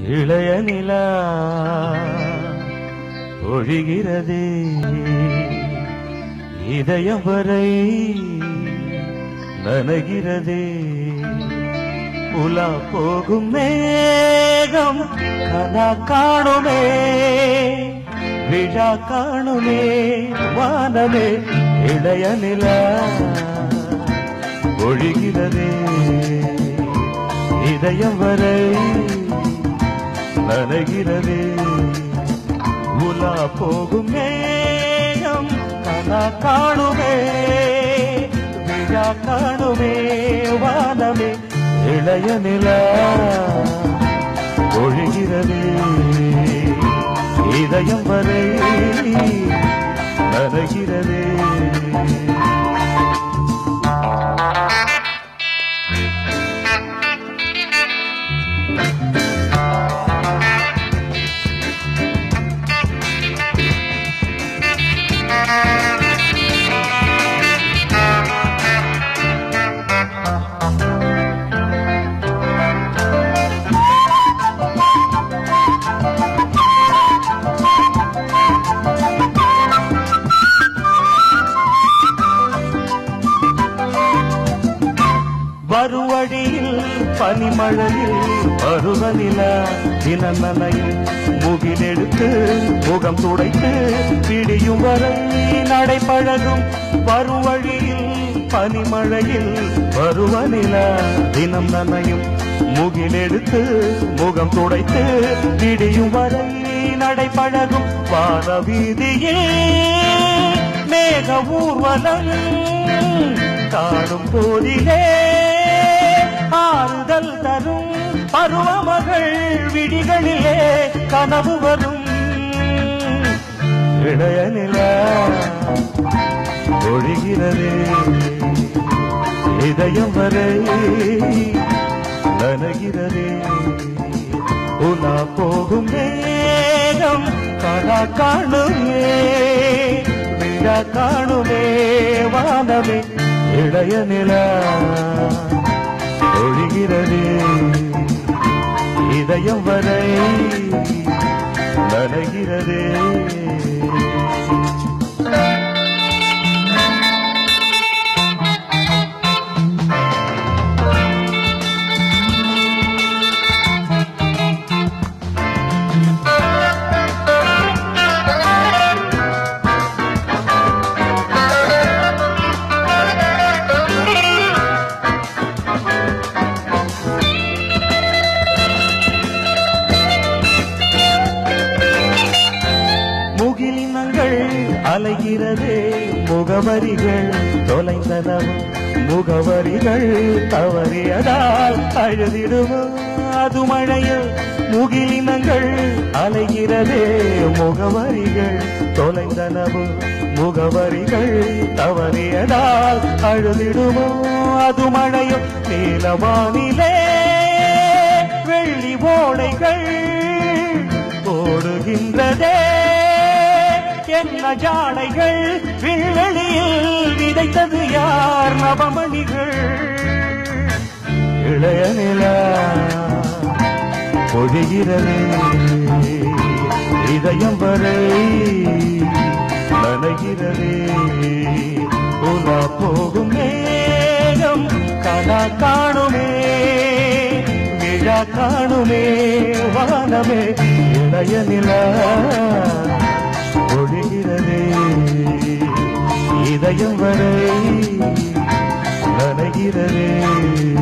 இளைய நிலா ஒழிகிறதே இதயம் வரை நனகிறதே உலா போகும் மேகம் கனா காணுமே விழா காணுமே வானமே இளைய நிலா ஒழிகிறதே இதயம் வரை நனைகிறதே உலா போகும் மேகம் கனா காணுமே விழா காணுமே வானமே இளைய நிலா ஒழிகிறதே இதயம் வரை நனைகிறதே வருவழியில் பனிமழையில் பருவநில தினநனையில் முகிலெடுத்து முகம் துடைத்து பிடியும் வரை நடைபழகும் வருவழியில் பனிமழையில் பருவநில தினம் நனையும் முகிலெடுத்து முகம் துடைத்து பிடியும் வரை நடைபழகும் வான வீதியில் மேக ஊர்வலம் காணும் போதிலே ஆறுதல் தரும் பருவமகள் விடிகளிலே கனவு வரும் இளைய நில ஒழிகிறதே இதயம் வரை நனகிறதே உலா போகும் மேகம் கனா காணுமே விழா காணுமே வானமே இளைய நில ஒழிகிறதே இதயம் வரை நனைகிறதே முகிலினங்கள் அலைகிறதே முகவரிகள் தொலைந்தனவும் முகவரிகள் தவறியதால் அழுதிடுமோ அது மழையில் முகிலினங்கள் அலைகிறதே முகவரிகள் தொலைந்தனவும் முகவரிகள் தவறியதால் அழுதிடுமோ அது மழையும் நீலவானிலே வெள்ளி ஓடைகள் ஓடுகின்றதே என்ன ஜாடைகள் விண்வெளியில் விதைத்தது யார் நவமணிகள் இளைய நிலா பொழிகிறதே இதயம் வரை நனைகிறதே உலா போகும் மேகம் கனா காணுமே விழா காணுமே வானமே இளைய நிலா ஒழிகிறதே இதயம் வரை நனைகிறதே